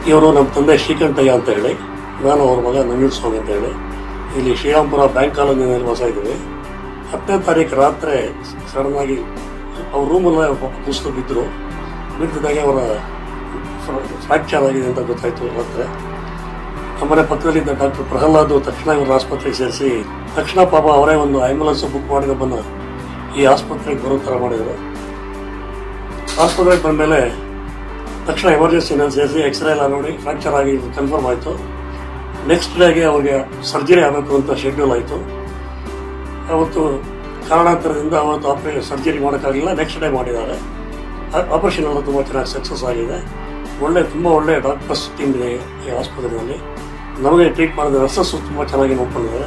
ಇವರು ನಮ್ಮ ತಂದೆ ಶ್ರೀಕಂಠಯ್ಯ ಅಂತ ಹೇಳಿ ನಾನು ಅವ್ರ ಮಗ ನಂಜುಂಡ ಸ್ವಾಮಿ ಅಂತ ಹೇಳಿ ಇಲ್ಲಿ ಶ್ರೀರಾಮ್ಪುರ ಬ್ಯಾಂಕ್ ಕಾಲೋನಿಯಲ್ಲಿ ವಾಸ ಇದ್ದೀವಿ ಹತ್ತನೇ ತಾರೀಕು ರಾತ್ರಿ ಸಡನ್ ಆಗಿ ಅವ್ರ ರೂಮಲ್ಲ ಕುಸಿದು ಬಿದ್ದರು ಬಿದ್ದಿದ್ದಾಗೆ ಅವರ ಫ್ರಾಕ್ಚರ್ ಆಗಿದೆ ಅಂತ ಗೊತ್ತಾಯ್ತು ರಾತ್ರಿ ನಮ್ಮನೆ ಪಕ್ಕದಲ್ಲಿದ್ದ ಡಾಕ್ಟರ್ ಪ್ರಹ್ಲಾದ್ ತಕ್ಷಣ ಇವರು ಆಸ್ಪತ್ರೆಗೆ ಸೇರಿಸಿ ತಕ್ಷಣ ಪಾಪ ಅವರೇ ಒಂದು ಆಂಬ್ಯುಲೆನ್ಸ್ ಬುಕ್ ಮಾಡಿ ನಮ್ಮನ್ನ ಈ ಆಸ್ಪತ್ರೆಗೆ ಬರೋ ಥರ ಮಾಡಿದರು ಆಸ್ಪತ್ರೆಗೆ ಬಂದಮೇಲೆ ತಕ್ಷಣ ಎಮರ್ಜೆನ್ಸಿನಲ್ಲಿ ಸೇರಿಸಿ ಎಕ್ಸ್ರೇ ಎಲ್ಲ ನೋಡಿ ಫ್ರಾಕ್ಚರ್ ಆಗಿ ಕನ್ಫರ್ಮ್ ಆಯಿತು ನೆಕ್ಸ್ಟ್ ಡೇಗೆ ಅವ್ರಿಗೆ ಸರ್ಜರಿ ಆಗಬೇಕು ಅಂತ ಶೆಡ್ಯೂಲ್ ಆಯಿತು ಅವತ್ತು ಕಾರಣಾಂತರದಿಂದ ಅವತ್ತು ಆಪರೇ ಸರ್ಜರಿ ಮಾಡೋಕ್ಕಾಗಲಿಲ್ಲ ನೆಕ್ಸ್ಟ್ ಡೇ ಮಾಡಿದ್ದಾರೆ ಆಪರೇಷನ್ ಎಲ್ಲ ತುಂಬ ಚೆನ್ನಾಗಿ ಸಕ್ಸಸ್ ಆಗಿದೆ ಒಳ್ಳೆ ತುಂಬ ಒಳ್ಳೆ ಡಾಕ್ಟರ್ಸ್ ಟೀಮ್ ಇದೆ ಈ ಆಸ್ಪತ್ರೆಯಲ್ಲಿ ನಮಗೆ ಟ್ರೀಟ್ ಮಾಡಿದ ನರ್ಸಸ್ ತುಂಬ ಚೆನ್ನಾಗಿ ನೋಡ್ಕೊಂಡಿದ್ದಾರೆ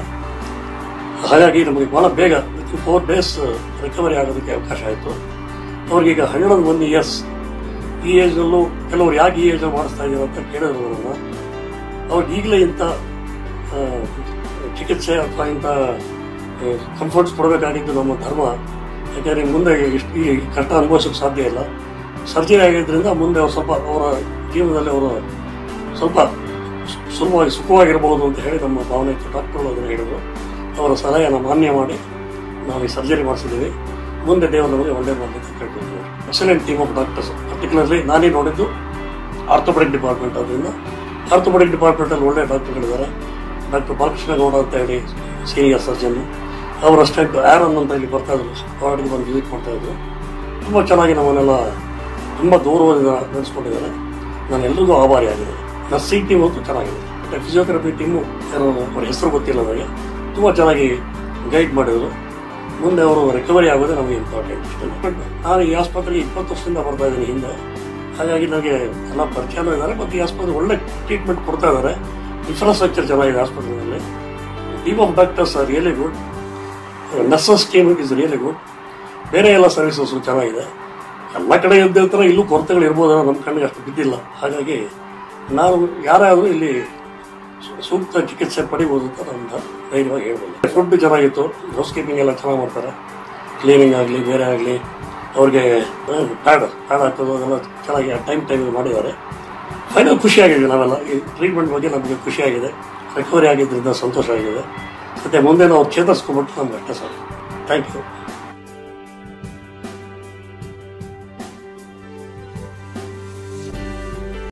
ಹಾಗಾಗಿ ನಮಗೆ ಭಾಳ ಬೇಗ ಫೋರ್ ಡೇಸ್ ರಿಕವರಿ ಆಗೋದಕ್ಕೆ ಅವಕಾಶ ಆಯಿತು ಅವ್ರಿಗೀಗ ಹನ್ನೆರಡು ಒನ್ ಇಯರ್ಸ್ ಈ ಏಜ್ನಲ್ಲೂ ಕೆಲವರು ಯಾಕೆ ಈ ಏಜ್ ಮಾಡಿಸ್ತಾ ಇದ್ದಾರೆ ಅಂತ ಕೇಳಿದ್ರು ನಮ್ಮನ್ನ ಅವ್ರಿಗೆ ಈಗಲೇ ಇಂಥ ಆ, ಚಿಕಿತ್ಸೆ ಅಥವಾ ಇಂಥ ಕಂಫರ್ಟ್ಸ್ ಕೊಡಬೇಕಾಗಿದ್ದು ನಮ್ಮ ಧರ್ಮ ಯಾಕೆಂದರೆ ಮುಂದೆ ಇಷ್ಟು ಈ ಕಷ್ಟ ಅನುಭವಿಸೋಕೆ ಸಾಧ್ಯ ಇಲ್ಲ ಸರ್ಜರಿ ಆಗಿದ್ದರಿಂದ ಮುಂದೆ ಅವ್ರು ಸ್ವಲ್ಪ ಅವರ ಜೀವನದಲ್ಲಿ ಅವರು ಸ್ವಲ್ಪ ಸು- ಸುಲಭವಾಗಿ ಸುಖವಾಗಿರ್ಬೋದು ಅಂತ ಹೇಳಿ ನಮ್ಮ ಭಾವನೆ ಇತ್ತು ಡಾಕ್ಟರ್ಗಳು ಅದನ್ನು ಹೇಳಿದ್ರು ಅವರ ಸಲಹೆಯನ್ನು ಮಾನ್ಯ ಮಾಡಿ ನಾವು ಈ ಸರ್ಜರಿ ಮಾಡಿಸಿದ್ದೀವಿ ಮುಂದೆ ದೇವರು ನಮಗೆ ಒಳ್ಳೆ ಮಾಡಲಿಕ್ಕೆ ಕೇಳ್ಕೊಳ್ತೀವಿ excellent team of doctors particularly ನಾನೇ ನೋಡಿದ್ದು ಆರ್ಥೋಪೆಡಿಕ್ ಡಿಪಾರ್ಟ್ಮೆಂಟ್ ಅದರಿಂದ ಆರ್ಥೋಪೆಡಿಕ್ ಡಿಪಾರ್ಟ್ಮೆಂಟಲ್ಲಿ ಒಳ್ಳೆ ಡಾಕ್ಟರ್ಗಳಿದ್ದಾರೆ ಡಾಕ್ಟರ್ ಬಾಲಕೃಷ್ಣ ಗೌಡ ಅಂತ ಹೇಳಿ ಸೀನಿಯರ್ ಸರ್ಜನ್ ಅವರ ಅಸ್ಟೆಂಟ್ ಆ್ಯರನ್ ಅಂತ ಇಲ್ಲಿ ಬರ್ತಾ ಇದ್ರು ವಾರ್ಡ್ಗೆ ಬಂದು ವಿಸಿಟ್ ಮಾಡ್ತಾ ಇದ್ರು ತುಂಬ ಚೆನ್ನಾಗಿ ನಮ್ಮನ್ನೆಲ್ಲ ತುಂಬ ಗೌರವದಿಂದ ನಡೆಸ್ಕೊಂಡಿದ್ದಾರೆ ನಾನು ಎಲ್ರಿಗೂ ಆಭಾರಿಯಾಗಿದೆ ನರ್ಸಿಂಗ್ ಟೀಮ್ ಅಂತೂ ಚೆನ್ನಾಗಿದೆ ಮತ್ತು ಫಿಸಿಯೋಥೆರಪಿ ಟೀಮು ಯಾರೋ ಅವ್ರ ಹೆಸರು ಗೊತ್ತಿಲ್ಲ ನನಗೆ ತುಂಬ ಚೆನ್ನಾಗಿ ಗೈಡ್ ಮಾಡಿದರು ಮುಂದೆ ಅವರು ರಿಕವರಿ ಆಗೋದೇ ನಮಗೆ ಇಂಪಾರ್ಟೆಂಟ್ ಬಟ್ ನಾನು ಈ ಆಸ್ಪತ್ರೆಗೆ ಇಪ್ಪತ್ತು ವರ್ಷದಿಂದ ಬರ್ತಾ ಇದ್ದೀನಿ ಹಿಂದೆ ಹಾಗಾಗಿ ನನಗೆ ಎಲ್ಲ ಪರಿಚಯನೂ ಇದ್ದಾರೆ ಮತ್ತು ಈ ಆಸ್ಪತ್ರೆ ಒಳ್ಳೆ ಟ್ರೀಟ್ಮೆಂಟ್ ಕೊಡ್ತಾ ಇದ್ದಾರೆ ಇನ್ಫ್ರಾಸ್ಟ್ರಕ್ಚರ್ ಚೆನ್ನಾಗಿದೆ ಆಸ್ಪತ್ರೆಯಲ್ಲಿ team of doctors are really good nurses team is really good ಬೇರೆ ಎಲ್ಲ ಸರ್ವಿಸಸ್ ಚೆನ್ನಾಗಿದೆ ಎಲ್ಲ ಕಡೆ ಇದ್ದಿರ್ತಾರೆ ಇಲ್ಲೂ ಕೊರತೆಗಳು ಇರ್ಬೋದು ನಮ್ಮ ಕಣ್ಣಿಗೆ ಅಷ್ಟು ಬಿದ್ದಿಲ್ಲ ಹಾಗಾಗಿ ನಾವು ಯಾರಾದರೂ ಇಲ್ಲಿ ಸು- ಸೂಕ್ತ ಚಿಕಿತ್ಸೆ ಪಡಿಬೋದು ಅಂತ ನಾನು ಧೈರ್ಯವಾಗಿ ಹೇಳ್ಬೋದು ಫುಡ್ ಚೆನ್ನಾಗಿತ್ತು ಹೌಸ್ ಕೀಪಿಂಗ್ ಎಲ್ಲ ಚೆನ್ನಾಗಿ ಮಾಡ್ತಾರೆ ಕ್ಲೀನಿಂಗ್ ಆಗಲಿ ಬೇರೆ ಆಗಲಿ ಅವ್ರಿಗೆ ಪ್ಯಾಡ್ ಪ್ಯಾಡ್ ಹಾಕೋದು ಅದೆಲ್ಲ ಚೆನ್ನಾಗಿ ಟೈಮ್ ಟೈಮ್ ಮಾಡಿದ್ದಾರೆ ಫೈನಲ್ ಖುಷಿಯಾಗಿದೆ ನಾವೆಲ್ಲ ಈ ಟ್ರೀಟ್ಮೆಂಟ್ ಬಗ್ಗೆ ನಮಗೆ ಖುಷಿಯಾಗಿದೆ ರಿಕವರಿ ಆಗಿದ್ದರಿಂದ ಸಂತೋಷ ಆಗಿದೆ ಮತ್ತು ಮುಂದೆ ನಾವು ಚೇತರಿಸ್ಕೊಂಡ್ಬಿಟ್ಟು ನಮ್ಗೆ ಅಷ್ಟೇ ಸರ್ ಥ್ಯಾಂಕ್ ಯು